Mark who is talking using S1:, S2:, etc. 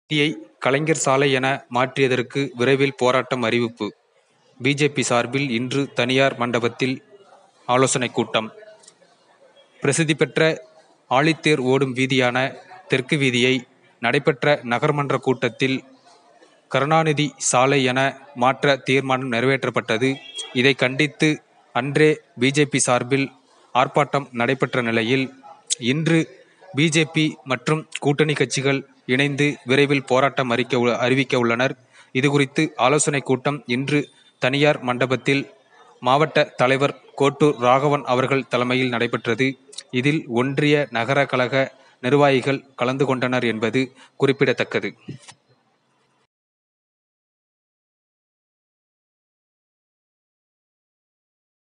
S1: யை கலைஞர் சாலை என மாற்றியதற்கு விரைவில் போராட்டம் அறிவிப்பு பிஜேபி சார்பில் இன்று தனியார் மண்டபத்தில் ஆலோசனைக் கூட்டம் பிரசித்தி பெற்ற ஆழித்தேர் ஓடும் வீதியான தெற்கு வீதியை நடைபெற்ற நகர்மன்ற கூட்டத்தில் கருணாநிதி சாலை என மாற்ற தீர்மானம் நிறைவேற்றப்பட்டது இதை கண்டித்து அன்றே பிஜேபி சார்பில் ஆர்ப்பாட்டம் நடைபெற்ற நிலையில் இன்று பிஜேபி மற்றும் கூட்டணி கட்சிகள் இணைந்து விரைவில் போராட்டம் அறிக்க உள்ள- அறிவிக்க உள்ளனர் இதுகுறித்து ஆலோசனைக் கூட்டம் இன்று தனியார் மண்டபத்தில் மாவட்ட தலைவர் கோட்டூர் ராகவன் அவர்கள் தலைமையில் நடைபெற்றது இதில் ஒன்றிய நகர கழக நிர்வாகிகள் கலந்து கொண்டனர் என்பது குறிப்பிடத்தக்கது